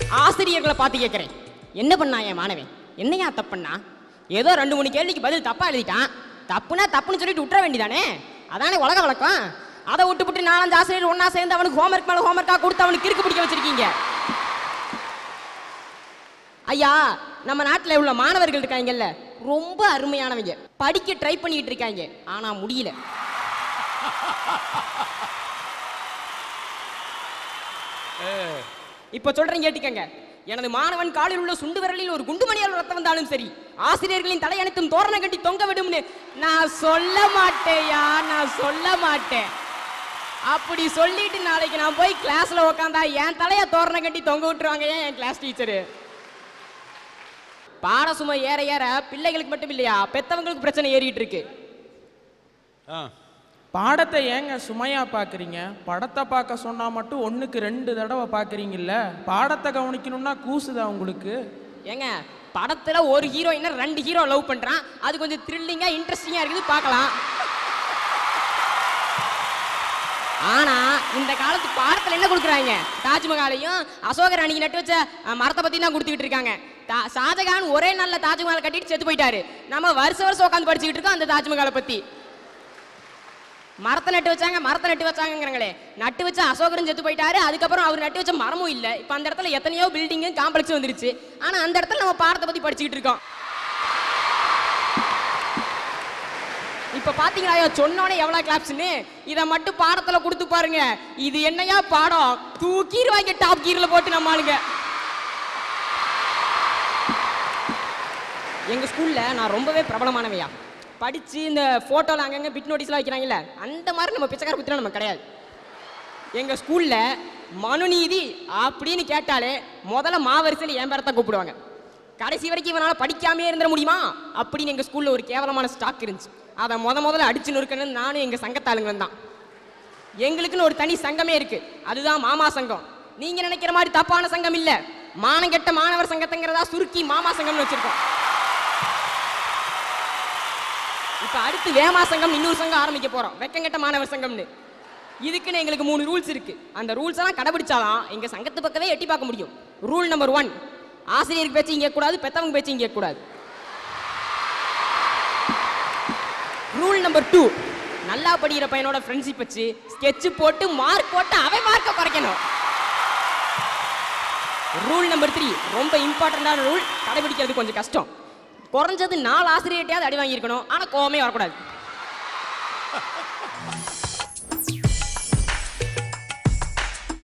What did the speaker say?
ஆசிரியர்களை பார்த்து கேட்குறேன் என்ன பண்ணா என் மாணவன் என்னையா தப்புன்னா ஏதோ ரெண்டு மூணு கேள்விக்கு பதில் தப்பா எழுதிட்டான் தப்புனா தப்புன்னு சொல்லிட்டு விட்டுற வேண்டியதானே அதானே உலக வழக்கம் அதை விட்டு விட்டு நாலஞ்சு ஆசிரியர் ஒண்ணா சேர்ந்து அவனுக்கு ஹோம்ஒர்க் மேல ஹோம்ஒர்க்காக கொடுத்து அவனுக்கு கிறுக்கு பிடிக்க வச்சிருக்கீங்க ஐயா நம்ம நாட்டில் உள்ள மாணவர்கள் இருக்காங்கல்ல ரொம்ப அருமையானவங்க படிக்க ட்ரை பண்ணிட்டு இருக்காங்க ஆனா முடியல இப்ப சொல்றேன் கேட்டுக்கங்க எனது மாணவன் காலில் உள்ள சுண்டு விரலில் ஒரு குண்டுமணியால் ரத்தம் வந்தாலும் சரி ஆசிரியர்களின் தலையணைத்தும் தோரணம் கட்டி தொங்க விடும்னு நான் சொல்ல மாட்டேயா நான் சொல்ல மாட்டேன் அப்படி சொல்லிட்டு நாளைக்கு நான் போய் கிளாஸ்ல உட்காந்தா என் தலைய தோரணம் கட்டி தொங்க விட்டுருவாங்க ஏன் என் கிளாஸ் டீச்சரு பாட சுமை ஏற ஏற பிள்ளைகளுக்கு மட்டும் இல்லையா பெத்தவங்களுக்கு பிரச்சனை ஏறிட்டு இருக்கு ஆ பாடத்தை ஏங்க சுமையா பார்க்குறீங்க படத்தை பார்க்க சொன்னா மட்டும் ஒண்ணுக்கு ரெண்டு தடவை பார்க்குறீங்கல்ல பாடத்தை கவனிக்கணும்னா கூசுதா உங்களுக்கு ஏங்க படத்துல ஒரு ஹீரோயினை ரெண்டு ஹீரோ லவ் பண்றான் அது கொஞ்சம் த்ரில்லிங்கா இன்ட்ரெஸ்டிங்கா இருக்குது பார்க்கலாம் ஆனா இந்த காலத்து பாடத்துல என்ன கொடுக்குறாங்க தாஜ்மஹாலையும் அசோகர் அன்னைக்கு நட்டு வச்ச அஹ், மரத்தை பத்தி தான் கொடுத்துக்கிட்டு இருக்காங்க தா- ஷாஜகான் ஒரே நல்ல தாஜ்மஹால் கட்டிட்டு செத்து போயிட்டாரு நம்ம வருஷ வருஷம் உட்காந்து படிச்சுக்கிட்டு இருக்கோம் அந்த தாஜ்மஹாலை பத்தி மரத்தை நட்டு வச்சாங்க மரத்தை நட்டு வச்சாங்கங்கிறாங்களே நட்டு வச்ச அசோகரும் செத்து போயிட்டாரு அதுக்கப்புறம் அவர் நட்டு வச்ச மரமும் இல்லை இப்போ அந்த இடத்துல எத்தனையோ பில்டிங்கு காம்ப்ளெக்ஸ் வந்துருச்சு ஆனா அந்த இடத்துல நம்ம பாடத்தை பத்தி படிச்சுக்கிட்டு இருக்கோம் இப்ப பாத்தீங்களா ஐயா, சொன்னோனே எவ்வளவு கிளாப்ஸ்னு இதை மட்டும் பாடத்துல கொடுத்து பாருங்க இது என்னையா பாடம் தூக்கிடுவாங்க டாப் கீர்ல போட்டு நம்ம ஆளுங்க எங்க ஸ்கூல்ல நான் ரொம்பவே பிரபலமானவையா படிச்சு இந்த போட்டோல அங்கங்க பிட் நோட்டீஸ்லாம் வைக்கிறாங்கல்ல அந்த மாதிரி நம்ம பிச்சைக்கார குத்திரம் நம்ம கிடையாது எங்க ஸ்கூல்ல மனுநீதி அப்படின்னு கேட்டாலே முதல்ல மாவரிசையில் என் பேரை தான் கூப்பிடுவாங்க கடைசி வரைக்கும் இவனால படிக்காமே இருந்துட முடியுமா அப்படின்னு எங்க ஸ்கூல்ல ஒரு கேவலமான ஸ்டாக் இருந்துச்சு அதை முத முதல்ல அடிச்சு நொறுக்கணும் நானும் எங்க சங்கத்தாளுங்களும் தான் எங்களுக்குன்னு ஒரு தனி சங்கமே இருக்கு அதுதான் மாமா சங்கம் நீங்க நினைக்கிற மாதிரி தப்பான சங்கம் இல்ல மானங்கெட்ட மாணவர் சங்கத்தங்கிறதா சுருக்கி மாமா சங்கம்னு வச்சிருக்கோம் இப்ப அடுத்து வேமா சங்கம் இன்னொரு சங்கம் ஆரம்பிக்க போறோம் வெக்கங்கெட்ட மாணவர் சங்கம்னு இதுக்குன்னு எங்களுக்கு மூணு ரூல்ஸ் இருக்கு அந்த ரூல்ஸ் எல்லாம் கடைபிடிச்சாதான் எங்க சங்கத்து பக்கமே எட்டி பார்க்க முடியும் ரூல் நம்பர் ஒன் ஆசிரியருக்கு பேச்சு இங்க கூடாது பெத்தவங்க பேச்சு இங்க கூடாது ரூல் நம்பர் டூ நல்லா படிக்கிற பையனோட ஃப்ரெண்ட்ஷிப் வச்சு ஸ்கெட்ச் போட்டு மார்க் போட்டு அவன் மார்க்கை குறைக்கணும் ரூல் நம்பர் த்ரீ ரொம்ப இம்பார்ட்டண்டான ரூல் கடைபிடிக்கிறது கொஞ்சம் கஷ்டம் குறைஞ்சது நாலு ஆசிரியர்கிட்டயாவது அடி வாங்கியிருக்கணும் ஆனால் கோவமே வரக்கூடாது